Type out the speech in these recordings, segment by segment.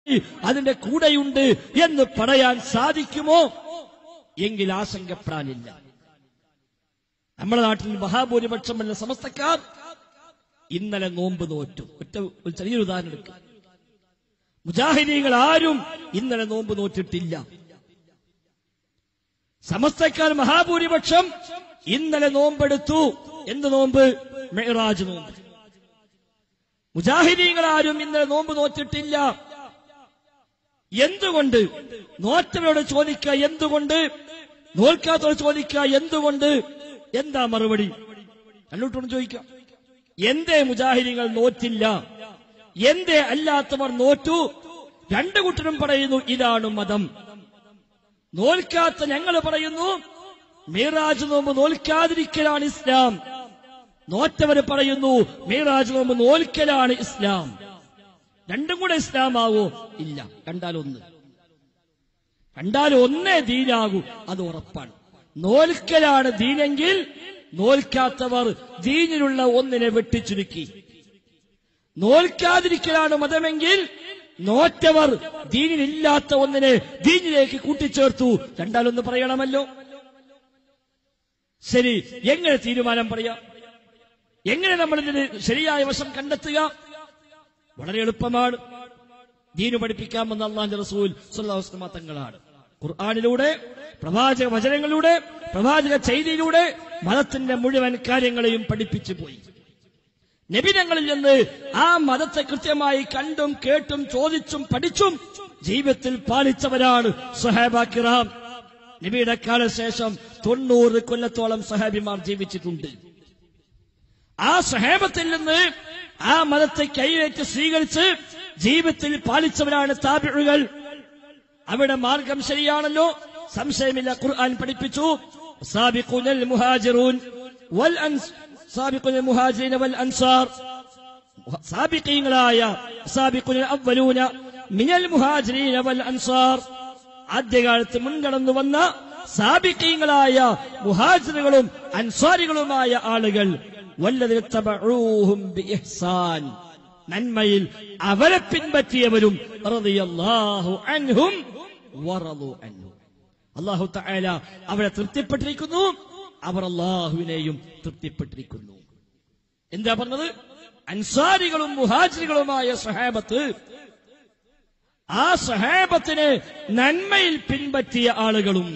അതിന്റെ കൂടെയുണ്ട് എന്ന് പറയാൻ സാധിക്കുമോ എങ്കിൽ ആശങ്കപ്പെടാനില്ല നമ്മുടെ നാട്ടിൽ മഹാഭൂരിപക്ഷമല്ല സമസ്തക്കാർ ഇന്നലെ നോമ്പ് നോറ്റു ഒറ്റ ഒരു ചെറിയൊരു ഉദാഹരണം എടുക്കുക മുജാഹിദീകൾ ആരും ഇന്നലെ നോമ്പ് നോറ്റിട്ടില്ല സമസ്തക്കാർ മഹാഭൂരിപക്ഷം ഇന്നലെ നോമ്പെടുത്തു എന്ത് നോമ്പ് മെഹറാജ് നോമ്പ് മുജാഹിദീങ്ങൾ ആരും ഇന്നലെ നോമ്പ് നോറ്റിട്ടില്ല എന്തുകൊണ്ട് നോറ്റവരോട് ചോദിക്കുക എന്തുകൊണ്ട് നോൽക്കാത്തവരോട് ചോദിക്കുക എന്തുകൊണ്ട് എന്താ മറുപടി കണ്ണൂട്ടോട് ചോദിക്കാം എന്തേ മുജാഹിദികൾ നോറ്റില്ല എന്തേ അല്ലാത്തവർ നോറ്റു രണ്ടു കൂട്ടരും പറയുന്നു ഇതാണ് മതം നോൽക്കാത്ത ഞങ്ങൾ പറയുന്നു മീറാജ് നോമ്പ് നോൽക്കാതിരിക്കലാണ് ഇസ്ലാം നോറ്റവര് പറയുന്നു മീറാജ് നോമ്പ് നോൽക്കലാണ് ഇസ്ലാം രണ്ടും കൂടെ ഇസ്ലാമാവോ ഇല്ല കണ്ടാൽ ഒന്ന് കണ്ടാൽ ഒന്നേ ദീനാകൂ അത് ഉറപ്പാണ് നോൽക്കലാണ് ദീനെങ്കിൽ നോൽക്കാത്തവർ ദീനിലുള്ള ഒന്നിനെ വെട്ടിച്ചുരുക്കി നോൽക്കാതിരിക്കലാണ് മതമെങ്കിൽ നോറ്റവർ ദീനിലില്ലാത്ത ഒന്നിനെ ദീനിലേക്ക് കൂട്ടിച്ചേർത്തു രണ്ടാലൊന്ന് പറയണമല്ലോ ശരി എങ്ങനെ തീരുമാനം പറയാം എങ്ങനെ നമ്മൾ ഇതിന് ശരിയായ വശം കണ്ടെത്തുക വളരെ എളുപ്പമാണ് ദീനു പഠിപ്പിക്കാമെന്ന് അള്ളാന്റെ റസൂൽ സുല്ലാസ്ലമ തങ്ങളാണ് ഖുർആാനിലൂടെ പ്രവാചക വചനങ്ങളിലൂടെ പ്രവാചക ചെയ്തിയിലൂടെ മതത്തിന്റെ മുഴുവൻ കാര്യങ്ങളെയും പഠിപ്പിച്ചു പോയി നബിനങ്ങളിൽ നിന്ന് ആ മതത്തെ കൃത്യമായി കണ്ടും കേട്ടും ചോദിച്ചും പഠിച്ചും ജീവിതത്തിൽ പാലിച്ചവരാണ് സുഹേബ കിറാം നബിയുടെ കാലശേഷം തൊണ്ണൂറ് കൊല്ലത്തോളം സഹാബിമാർ ജീവിച്ചിട്ടുണ്ട് ആ സഹേബത്തിൽ നിന്ന് ആ മതത്തെ കൈവേറ്റ് സ്വീകരിച്ച് ജീവിതത്തിൽ പാലിച്ചവരാണ് താപിഴുകൾ അവിടെ മാർഗം ശരിയാണല്ലോ സംശയമില്ല ഖുർആൻ പഠിപ്പിച്ചു സാബിഖുനൽ മുഹാജിറൂൻ വൽ അൻസ് സാബിഖുനൽ മുഹാജിരീന വൽ അൻസാർ സാബിഖീങ്ങളായ സാബിഖുനൽ അവ്വലൂന മിനൽ മുഹാജിരീന വൽ അൻസാർ ആദ്യകാലത്ത് മുൻകടന്നു വന്ന സാബിഖീങ്ങളായ മുഹാജിറുകളും അൻസാരികളുമായ ആളുകൾ വല്ലതിന് തബഊഹും ബിഇഹ്സാൻ നന്മയിൽ അവരെ പിൻപറ്റിയവരും റളിയല്ലാഹു അൻഹും വറളു അൻഹു അല്ലാഹു തആല അവരെ തൃപ്തിപ്പെട്ടിരിക്കുന്നു അവർ അള്ളാഹുവിനെയും തൃപ്തിപ്പെട്ടിരിക്കുന്നു എന്താ പറഞ്ഞത് അൻസാരികളും മുഹാജിറുകളുമായ സഹാബത്ത് ആ സഹാബത്തിന് നന്മയിൽ പിൻപറ്റിയ ആളുകളും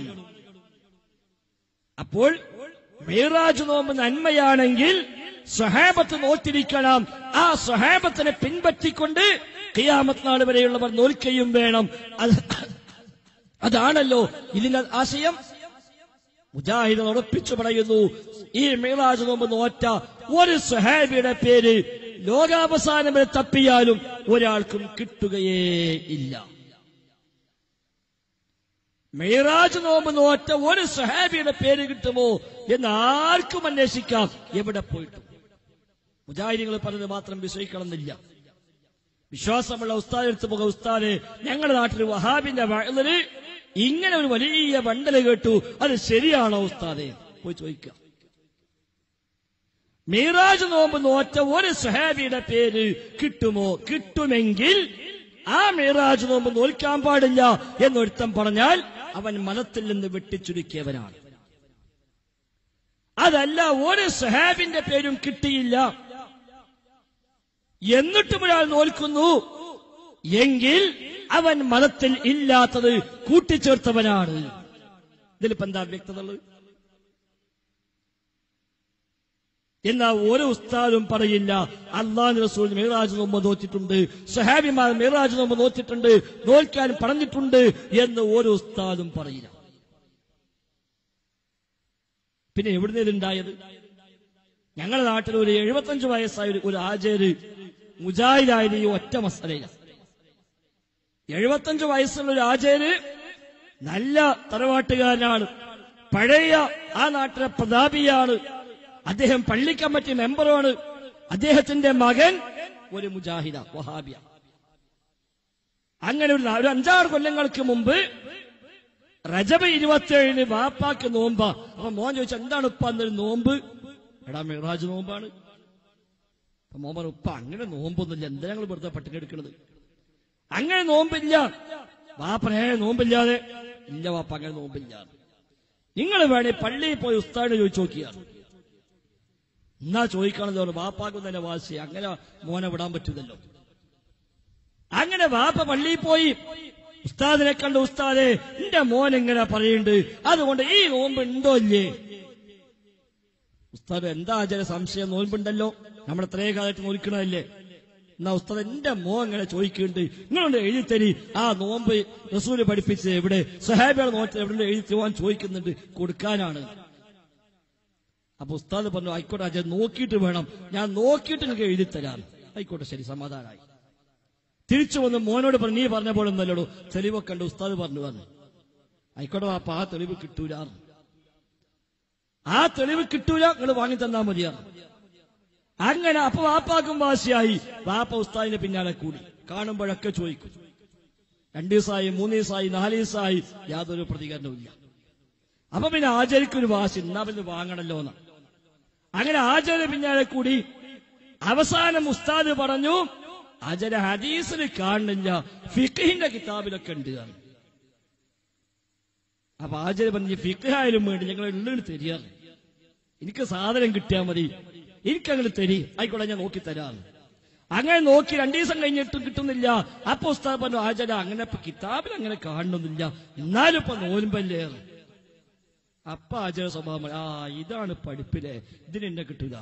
അപ്പോൾ മേറാജ് നോമ്പ് നന്മയാണെങ്കിൽ സഹാബത്ത് നോറ്റിരിക്കണം ആ സഹാബത്തിനെ പിൻപറ്റിക്കൊണ്ട് ഖിയാമത്ത് നാൾ വരെയുള്ളവർ നോൽക്കുകയും വേണം അത് അതാണല്ലോ ഇതിന്റെ ആശയം മുജാഹിദ് ഉറപ്പിച്ചു പറയുന്നു ഈ മേളാജ് നോമ്പ് നോറ്റ ഒരു സഹാബിയുടെ പേര് ലോകാവസാനം വരെ തപ്പിയാലും ഒരാൾക്കും കിട്ടുകയേ ഇല്ല മേറാജ് നോമ്പ് നോറ്റ ഒരു സഹാബിയുടെ പേര് കിട്ടുമോ എന്ന് ആർക്കും അന്വേഷിക്കാം എവിടെ പോയിട്ടും മുജാഹിദികൾ പറഞ്ഞത് മാത്രം വിശ്വസിക്കണമെന്നില്ല വിശ്വാസമുള്ള ഉസ്താദ് എടുത്തു പോക ഉസ്താദ് ഞങ്ങളുടെ നാട്ടിൽ വഹാബിന്റെ വയലിന് ഇങ്ങനെ ഒരു വലിയ വണ്ടല് കേട്ടു അത് ശരിയാണോ ഉസ്താദെ പോയി ചോദിക്കാം മീറാജ് നോമ്പ് നോറ്റ ഒരു സഹാബിയുടെ പേര് കിട്ടുമോ കിട്ടുമെങ്കിൽ ആ മീറാജ് നോമ്പ് നോൽക്കാൻ പാടില്ല എന്നൊരുത്തം പറഞ്ഞാൽ അവൻ മതത്തിൽ നിന്ന് വെട്ടിച്ചുരുക്കിയവനാണ് അതല്ല ഒരു സഹാബിന്റെ പേരും കിട്ടിയില്ല എന്നിട്ടും ഒരാൾ നോൽക്കുന്നു എങ്കിൽ അവൻ മതത്തിൽ ഇല്ലാത്തത് കൂട്ടിച്ചേർത്തവനാണ് ഇതിലിപ്പോ എന്താ വ്യക്തത ഉള്ളത് എന്നാ ഒരു ഉസ്താദും പറയില്ല അള്ളാഹ് റസൂൽ മേറാജ് നോമ്പ് നോറ്റിട്ടുണ്ട് സഹാബിമാർ മേറാജ് നോമ്പ് നോറ്റിട്ടുണ്ട് നോൽക്കാൻ പറഞ്ഞിട്ടുണ്ട് എന്ന് ഒരു ഉസ്താദും പറയില്ല പിന്നെ എവിടുന്ന് ഇതുണ്ടായത് ഞങ്ങളുടെ നാട്ടിൽ ഒരു എഴുപത്തഞ്ച് വയസ്സായ ഒരു- ഒരു ആചാര് മുജാഹിദായത് ഈ ഒറ്റ മസലയില്ല എഴുപത്തഞ്ച് വയസ്സുള്ള ഒരു ആചാര് നല്ല തറവാട്ടുകാരനാണ് പഴയ ആ നാട്ടിലെ പ്രതാപിയാണ് അദ്ദേഹം പള്ളി കമ്മിറ്റി മെമ്പറാണ് അദ്ദേഹത്തിന്റെ മകൻ ഒരു മുജാഹിദ വഹാബിയ അങ്ങനെ ഒരു ഒരു അഞ്ചാറ് കൊല്ലങ്ങൾക്ക് മുമ്പ് റജബ് ഇരുപത്തിയേഴിന് വാപ്പാക്ക് നോമ്പ അപ്പൊ മോൻ ചോദിച്ചു എന്താണ് ഉപ്പ എന്നൊരു നോമ്പ് എടാ മിറാജ് നോമ്പാണ് അപ്പൊ മോൻ പറഞ്ഞു ഉപ്പ അങ്ങനെ നോമ്പൊന്നുമില്ല എന്താ ഞങ്ങൾ വെറുതെ പട്ടിണി എടുക്കുന്നത് അങ്ങനെ നോമ്പില്ല വാപ്പനെ നോമ്പില്ലാതെ ഇല്ല വാപ്പ അങ്ങനെ നോമ്പില്ല നിങ്ങൾ വേണേ പള്ളിയിൽ പോയി ഉസ്താദിനെ ചോദിച്ചു നോക്കിയാൽ എന്നാ ചോദിക്കണല്ലോ വാപ്പാക്കും തന്നെ വാശി അങ്ങനെ മോനെ വിടാൻ പറ്റൂലല്ലോ അങ്ങനെ വാപ്പ പള്ളിയിൽ പോയി ഉസ്താദിനെ കണ്ട് ഉസ്താദെ എന്റെ മോൻ എങ്ങനെ പറയുന്നുണ്ട് അതുകൊണ്ട് ഈ നോമ്പ് ഉണ്ടോ ഇല്ലേ ഉസ്താദ് എന്താ ചില സംശയം നോമ്പുണ്ടല്ലോ നമ്മൾ ഇത്രയും കാലത്ത് നോക്കണമല്ലേ എന്നാ ഉസ്താദ് എന്റെ മോ ഇങ്ങനെ ചോദിക്കുന്നുണ്ട് നിങ്ങളോട് എഴുതി തരി ആ നോമ്പ് റസൂല് പഠിപ്പിച്ച് എവിടെ സഹാബിയുടെ നോറ്റ് എവിടെ എഴുതി തരുവാൻ ചോദിക്കുന്നുണ്ട് കൊടുക്കാനാണ് അപ്പൊ ഉസ്താദ് പറഞ്ഞു ആയിക്കോട്ടെ അജയ് നോക്കിയിട്ട് വേണം ഞാൻ നോക്കിയിട്ട് നിങ്ങൾക്ക് എഴുതി തരാം ആയിക്കോട്ടെ ശരി സമാധാനമായി തിരിച്ചു വന്ന് മോനോട് പറഞ്ഞു നീ പറഞ്ഞ പോലെ ഒന്നല്ലോടോ തെളിവൊക്കെ ഉണ്ട് ഉസ്താദ് പറഞ്ഞു പറഞ്ഞു ആയിക്കോട്ടെ വാപ്പ ആ തെളിവ് കിട്ടൂല ആ തെളിവ് കിട്ടൂല നിങ്ങൾ വാങ്ങി തന്നാ മതിയാണ് അങ്ങനെ അപ്പൊ വാപ്പാക്കും വാശിയായി വാപ്പ ഉസ്താദിന്റെ പിന്നാലെ കൂടി കാണുമ്പോഴൊക്കെ ചോദിക്കും രണ്ടു ദിവസമായി മൂന്ന് ദിവസമായി നാല് ദിവസമായി യാതൊരു പ്രതികരണവും ഇല്ല അപ്പൊ പിന്നെ ആചാര്യക്കൊരു വാശി എന്നാ പിന്നെ വാങ്ങണല്ലോ എന്ന് അങ്ങനെ ആചാര്യ പിന്നാലെ കൂടി അവസാനം ഉസ്താദ് പറഞ്ഞു ആചാര്യ ഹദീസിൽ കാണുന്നില്ല ഫിഖിന്റെ കിതാബിലൊക്കെ ഉണ്ട് എന്ന്. അപ്പൊ ആചാര്യ പറഞ്ഞു ഫിഖായാലും വേണ്ടി ഞങ്ങൾ ഉള്ളിൽ തരികയാണ് എനിക്ക് സാധനം കിട്ടിയാൽ മതി എനിക്കങ്ങനെ തരി ആയിക്കോട്ടെ ഞാൻ നോക്കി തരാം അങ്ങനെ നോക്കി രണ്ടു ദിവസം കഴിഞ്ഞിട്ടും കിട്ടുന്നില്ല അപ്പൊ ഉസ്താദ് പറഞ്ഞു ആചാര്യ അങ്ങനെ ഇപ്പൊ കിതാബിൽ അങ്ങനെ കാണുന്നില്ല എന്നാലും ഇപ്പൊ നോലുമ്പല്ലേ അപ്പൊ ആചാര്യ സ്വഭാവം ആ ഇതാണ് പഠിപ്പിലെ ഇതിന് എന്നെ കിട്ടൂല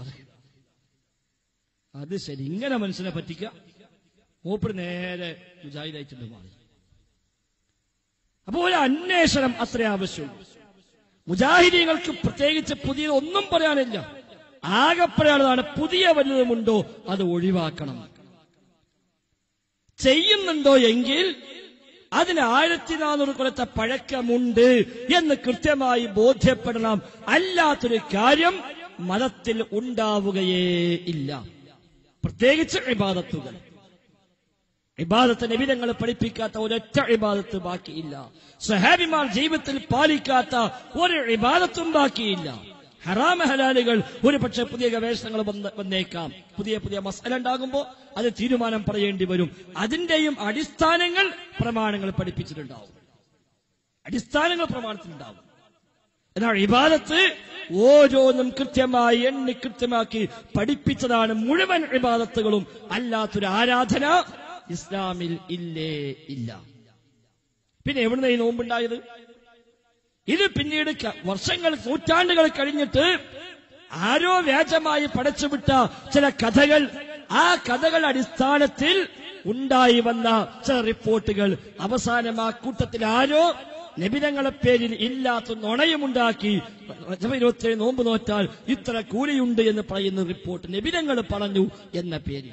അത് ശരി ഇങ്ങനെ മനുഷ്യനെ പറ്റിക്ക മൂപ്പര് നേരെ മുജാഹിദായിട്ടുണ്ട് മാറി അപ്പൊ ഒരു അന്വേഷണം അത്ര ആവശ്യമുള്ളൂ മുജാഹിദീങ്ങൾക്ക് പ്രത്യേകിച്ച് പുതിയത് ഒന്നും പറയാനില്ല ആകെ പറയാനുള്ളതാണ് പുതിയ വല്ലതുമുണ്ടോ അത് ഒഴിവാക്കണം ചെയ്യുന്നുണ്ടോ എങ്കിൽ അതിന് ആയിരത്തി നാനൂറ് കൊല്ലത്തെ പഴക്കമുണ്ട് എന്ന് കൃത്യമായി ബോധ്യപ്പെടണം അല്ലാത്തൊരു കാര്യം മതത്തിൽ ഉണ്ടാവുകയേ ഇല്ല പ്രത്യേകിച്ച് ഇബാദത്തുകൾ ഇബാദത്ത് നബിതങ്ങൾ പഠിപ്പിക്കാത്ത ഒരൊറ്റ ഇബാദത്ത് ബാക്കിയില്ല സഹാബിമാർ ജീവിതത്തിൽ പാലിക്കാത്ത ഒരു ഇബാദത്തും ബാക്കിയില്ല ഹറാമ ഹലാലുകൾ ഒരു പക്ഷെ പുതിയ ഗവേഷണങ്ങൾ വന്ന് വന്നേക്കാം പുതിയ പുതിയ മസാല ഉണ്ടാകുമ്പോൾ അത് തീരുമാനം പറയേണ്ടി വരും അതിന്റെയും അടിസ്ഥാനങ്ങൾ പ്രമാണങ്ങൾ പഠിപ്പിച്ചിട്ടുണ്ടാവും അടിസ്ഥാനങ്ങൾ പ്രമാണത്തിലുണ്ടാവും എന്നാൽ ഇബാദത്ത് ഓരോന്നും കൃത്യമായി എണ്ണി കൃത്യമാക്കി പഠിപ്പിച്ചതാണ് മുഴുവൻ ഇബാദത്തുകളും അല്ലാത്തൊരു ആരാധന ഇസ്ലാമിൽ ഇല്ലേ ഇല്ല പിന്നെ എവിടുന്ന ഈ നോമ്പുണ്ടായത് ഇത് പിന്നീട് ക- വർഷങ്ങൾ നൂറ്റാണ്ടുകൾ കഴിഞ്ഞിട്ട് ആരോ വ്യാജമായി പടച്ചുവിട്ട ചില കഥകൾ ആ കഥകളുടെ അടിസ്ഥാനത്തിൽ ഉണ്ടായി വന്ന ചില റിപ്പോർട്ടുകൾ അവസാനം ആ കൂട്ടത്തിൽ ആരോ നബിതങ്ങളെ പേരിൽ ഇല്ലാത്ത നുണയുമുണ്ടാക്കി റജബ് ഇരുപത്തിയേഴ് നോമ്പ് നോറ്റാൽ ഇത്ര കൂലിയുണ്ട് എന്ന് പറയുന്ന റിപ്പോർട്ട് നബിതങ്ങൾ പറഞ്ഞു എന്ന പേരിൽ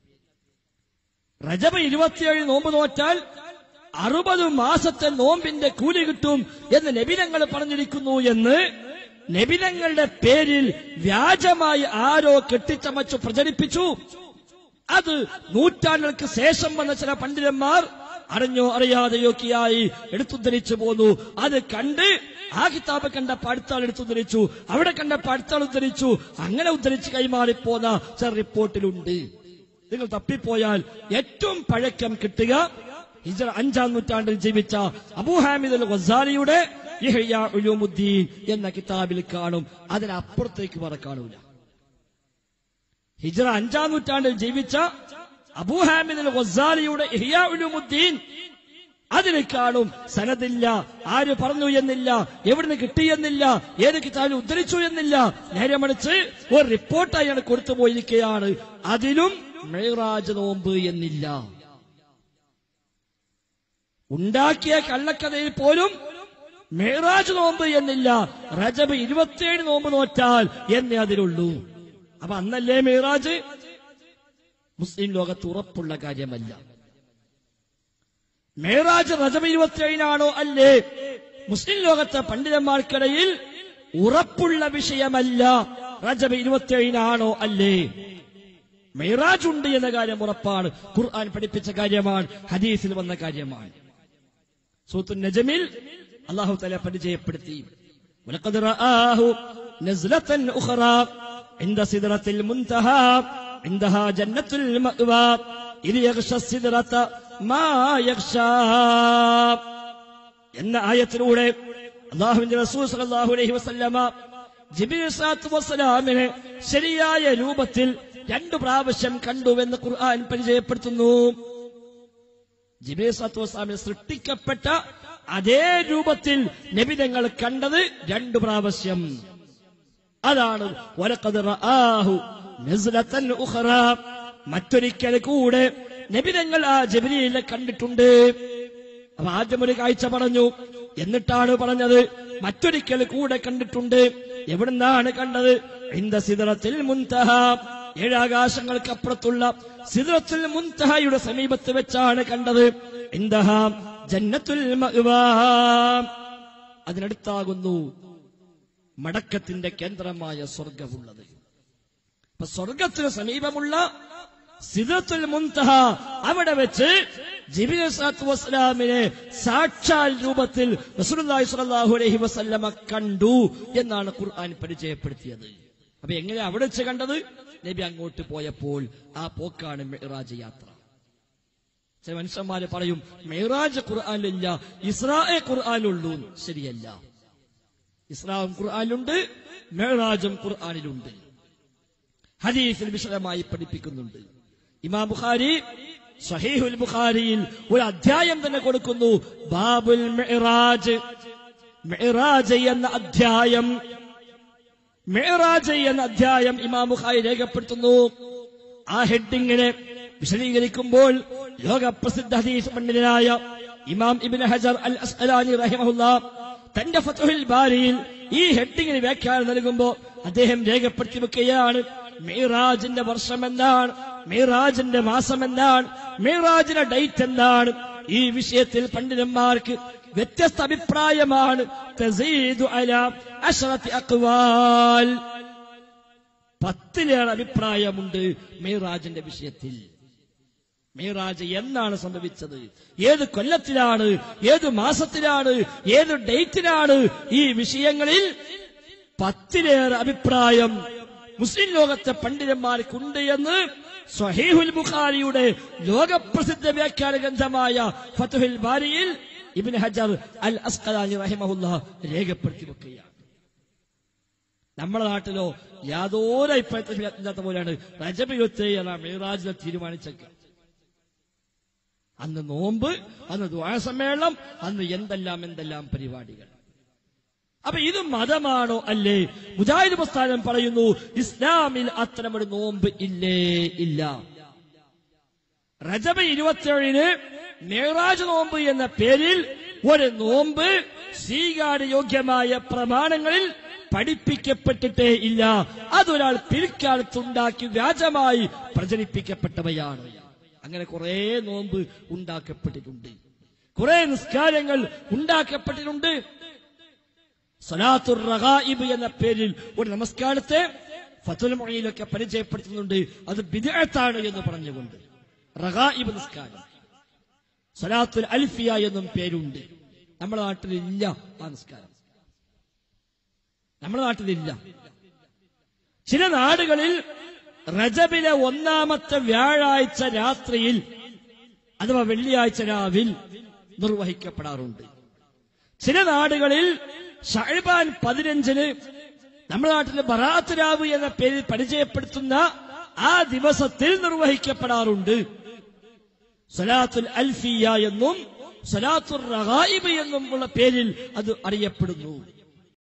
റജബ് ഇരുപത്തിയേഴ് നോമ്പ് നോറ്റാൽ അറുപത് മാസത്തെ നോമ്പിന്റെ കൂലി കിട്ടും എന്ന് നബിനങ്ങൾ പറഞ്ഞിരിക്കുന്നു എന്ന് നബിനങ്ങളുടെ പേരിൽ വ്യാജമായി ആരോ കെട്ടിച്ചമച്ചു പ്രചരിപ്പിച്ചു അത് നൂറ്റാണ്ടുകൾക്ക് ശേഷം വന്ന ചില പണ്ഡിതന്മാർ അറിഞ്ഞോ അറിയാതെയൊക്കെയായി എടുത്തുദ്ധരിച്ചു പോന്നു അത് കണ്ട് ആ കിതാബ് കണ്ടപ്പോ അടുത്താൾ എടുത്തുദ്ധരിച്ചു അവിടെ കണ്ടപ്പോ അടുത്താൾ ഉദ്ധരിച്ചു അങ്ങനെ ഉദ്ധരിച്ച് കൈമാറിപ്പോന്ന ചില റിപ്പോർട്ടിലുണ്ട് നിങ്ങൾ തപ്പിപ്പോയാൽ ഏറ്റവും പഴക്കം കിട്ടുക ഹിജറ അഞ്ചാം നൂറ്റാണ്ടിൽ ജീവിച്ച അബൂ ഹാമിദ് അൽ ഗസാലിയുടെ ഇഹ്യാ ഉലൂമുദ്ദീൻ എന്ന കിതാബിൽ കാണും അതിനപ്പുറത്തേക്ക് വേറെ കാണൂല ഹിജറ അഞ്ചാം നൂറ്റാണ്ടിൽ ജീവിച്ച അബൂ ഹാമിദ് അൽ ഗസാലിയുടെ ഇഹ്യാ ഉലൂമുദ്ദീൻ അതിൽ കാണും സനദില്ല ആര് പറഞ്ഞു എന്നില്ല എവിടുന്ന് കിട്ടിയെന്നില്ല ഏത് കിതാബിൽ ഉദ്ധരിച്ചു എന്നില്ല നേരെ മറിച്ച് ഒരു റിപ്പോർട്ട് അയാൾ കൊടുത്തു പോയിരിക്കുകയാണ് അതിലും മേറാജ് നോമ്പ് എന്നില്ല ഉണ്ടാക്കിയ കള്ളക്കഥയിൽ പോലും മേറാജ് നോമ്പ് എന്നില്ല റജബ് ഇരുപത്തിയേഴ് നോമ്പ് നോറ്റാൽ എന്നേ അതിലുള്ളൂ അപ്പൊ അന്നല്ലേ മേറാജ് മുസ്ലിം ലോകത്ത് ഉറപ്പുള്ള കാര്യമല്ല മേറാജ് റജബ് ഇരുപത്തിയേഴിനാണോ അല്ലേ മുസ്ലിം ലോകത്തെ പണ്ഡിതന്മാർക്കിടയിൽ ഉറപ്പുള്ള വിഷയമല്ല റജബ് ഇരുപത്തിയേഴിനാണോ അല്ലേ മെഹറാജ് ഉണ്ട് എന്ന കാര്യം ഉറപ്പാണ് ഖുർആൻ പഠിപ്പിച്ച കാര്യമാണ് ഹദീസിൽ വന്ന കാര്യമാണ് സൂത്തു നജമിൽ അള്ളാഹു തല പരിചയപ്പെടുത്തി ولقد رآه نزلة أخرى عند سدرة المنتهى عندها جنة المأوى إذ يغشى السدرة മാ യഖ്ശാ എന്ന ആയത്തിലൂടെ അള്ളാഹുവിന്റെ റസൂൽ സല്ലല്ലാഹു അലൈഹി വസല്ലമ ജിബ്രീൽ സ്വലാത്തു വസ്സലാമിനെ ശരിയായ രൂപത്തിൽ രണ്ടു പ്രാവശ്യം കണ്ടുവെന്ന് ഖുർആൻ പരിചയപ്പെടുത്തുന്നു ജിബ്രീൽ സ്വലാത്തു വസ്സലാമിനെ സൃഷ്ടിക്കപ്പെട്ട അതേ രൂപത്തിൽ നബി തങ്ങൾ കണ്ടത് രണ്ടു പ്രാവശ്യം അതാണ് വലഖദ് റആഹു നസ്ലത്തൻ ഉഖറ മറ്റൊരിക്കൽ കൂടെ നബി തങ്ങൾ ആ ജബരീലിനെ കണ്ടിട്ടുണ്ട് അപ്പൊ ആദ്യം ഒരു കാഴ്ച പറഞ്ഞു എന്നിട്ടാണ് പറഞ്ഞത് മറ്റൊരിക്കൽ കൂടെ കണ്ടിട്ടുണ്ട് എവിടുന്നാണ് കണ്ടത് ഇന്ത സിദറത്തിൽ മുൻതഹ ഏഴാകാശങ്ങൾക്കപ്പുറത്തുള്ള സിദറത്തുൽ മുൻതഹയുടെ സമീപത്ത് വെച്ചാണ് കണ്ടത് ഇന്ദഹ ജന്നത്തുൽ മഅ്വാ അതിനടുത്താകുന്നു മടക്കത്തിന്റെ കേന്ദ്രമായ സ്വർഗമുള്ളത് അപ്പൊ സ്വർഗത്തിന് സമീപമുള്ള സിദത്തുൽ മുൻതഹ അവിടെ വെച്ച് ജിബിലി സാത്തു വസ്സലാമിനെ സാക്ഷാൽ രൂപത്തിൽ റസൂലുള്ളാഹി സ്വല്ലല്ലാഹു അലൈഹി വസല്ലമ കണ്ടു എന്നാണ് ഖുർആൻ പരിചയപ്പെടുത്തിയത് അപ്പൊ എങ്ങനെ അവിടെ വെച്ച് കണ്ടത് നബി അങ്ങോട്ട് പോയപ്പോൾ ആ പോക്കാണ് മെഹ്റാജ് യാത്ര ചില മനുഷ്യന്മാര് പറയും മെഹ്റാജ് ഖുർആനിലില്ല ഇസ്രായെ ഖുർആാനുള്ളൂ ശരിയല്ല ഇസ്ലാം ഖുർആാനിലുണ്ട് മെഹ്റാജും ഖുർആാനിലുണ്ട് ഹദീസിൽ വിശദമായി പഠിപ്പിക്കുന്നുണ്ട് ഇമാം ബുഖാരി സഹീഹുൽ ബുഖാരിയിൽ ഒരു അധ്യായം തന്നെ കൊടുക്കുന്നു ബാബുൽ മെഹ്റാജ് മെഹ്റാജ് എന്ന അധ്യായം മെഹ്റാജ് എന്ന അധ്യായം ഇമാം ബുഖാരി രേഖപ്പെടുത്തുന്നു ആ ഹെഡിങ്ങിനെ വിശദീകരിക്കുമ്പോൾ ലോകപ്രസിദ്ധ ഹദീസ് പണ്ഡിതനായ ഇമാം ഇബിൻ ഹജർ അൽ അസ്അലാനി റഹിമഹുല്ല തന്റെ ഫത്തുഹിൽ ബാരിയിൽ ഈ ഹെഡിങ്ങിന് വ്യാഖ്യാനം നൽകുമ്പോ അദ്ദേഹം രേഖപ്പെടുത്തി വെക്കുകയാണ് മീറാജിന്റെ വർഷം എന്താണ് മീറാജിന്റെ മാസം എന്താണ് മീറാജിന്റെ ഡേറ്റ് എന്താണ് ഈ വിഷയത്തിൽ പണ്ഡിതന്മാർക്ക് വ്യത്യസ്ത അഭിപ്രായമാണ് തസീദു അല അശ്റത്തി അക്വാൽ പത്തിലേറെ അഭിപ്രായമുണ്ട് മീറാജിന്റെ വിഷയത്തിൽ മീറാജ് എന്നാണ് സംഭവിച്ചത് ഏത് കൊല്ലത്തിലാണ് ഏത് മാസത്തിലാണ് ഏത് ഡേറ്റിലാണ് ഈ വിഷയങ്ങളിൽ പത്തിലേറെ അഭിപ്രായം മുസ്ലിം ലോകത്തെ പണ്ഡിതന്മാർക്കുണ്ട് എന്ന് സ്വഹീഹുൽ ബുഖാരിയുടെ ലോകപ്രസിദ്ധ വ്യാഖ്യാന ഗ്രന്ഥമായ ഫതുഹുൽ ബാരിയിൽ ഇബ്നു ഹജർ അൽ അസ്ഖലാനി റഹിമഹുല്ല രേഖപ്പെടുത്തി വെക്കുകയാണ് നമ്മുടെ നാട്ടിലോ യാതൊരു അഭിപ്രായത്തില്ലാത്ത പോലെയാണ് റജബ് ഇരുപത്തേഴാണ് മേറാജിനെ തീരുമാനിച്ചേക്കുക അന്ന് നോമ്പ് അന്ന് ദ്വാര സമ്മേളനം അന്ന് എന്തെല്ലാം എന്തെല്ലാം പരിപാടികൾ അപ്പൊ ഇത് മതമാണോ അല്ലേ മുജാഹിദ് പ്രസ്ഥാനം പറയുന്നു ഇസ്ലാമിൽ അത്തരമൊരു നോമ്പ് ഇല്ലേ ഇല്ല റജബ് ഇരുപത്തിയേഴിന് മേറാജ് നോമ്പ് എന്ന പേരിൽ ഒരു നോമ്പ് സ്വീകാര്യോഗ്യമായ പ്രമാണങ്ങളിൽ പഠിപ്പിക്കപ്പെട്ടിട്ടേ ഇല്ല അതൊരാൾ പിൽക്കാലത്തുണ്ടാക്കി വ്യാജമായി പ്രചരിപ്പിക്കപ്പെട്ടവയാണ് അങ്ങനെ കുറെ നോമ്പ് ഉണ്ടാക്കപ്പെട്ടിട്ടുണ്ട് കുറെ നിസ്കാരങ്ങൾ ഉണ്ടാക്കപ്പെട്ടിട്ടുണ്ട് സലാത്തുർ റഗായിബ് എന്ന പേരിൽ ഒരു നമസ്കാരത്തെ ഫത്തുൽ മൊഴിയിലൊക്കെ പരിചയപ്പെടുത്തുന്നുണ്ട് അത് ബിദഅത്താണ് എന്ന് പറഞ്ഞുകൊണ്ട് റഗായിബ് നിസ്കാരം സലാത്തുൽ അൽഫിയ എന്നും പേരുണ്ട് നമ്മുടെ നാട്ടിലില്ല ആ നിസ്കാരം നമ്മുടെ നാട്ടിലില്ല ചില നാടുകളിൽ റജബിലെ ഒന്നാമത്തെ വ്യാഴാഴ്ച രാത്രിയിൽ അഥവാ വെള്ളിയാഴ്ച രാവിൽ നിർവഹിക്കപ്പെടാറുണ്ട് ചില നാടുകളിൽ ഷഹബാൻ പതിനഞ്ചിന് നമ്മുടെ നാട്ടിലെ ബറാത്ത് രാവ് എന്ന പേരിൽ പരിചയപ്പെടുത്തുന്ന ആ ദിവസത്തിൽ നിർവഹിക്കപ്പെടാറുണ്ട് സലാത്തുൽ അൽഫിയ എന്നും സലാത്തുൽ റഗായിബ് എന്നും ഉള്ള പേരിൽ അത് അറിയപ്പെടുന്നു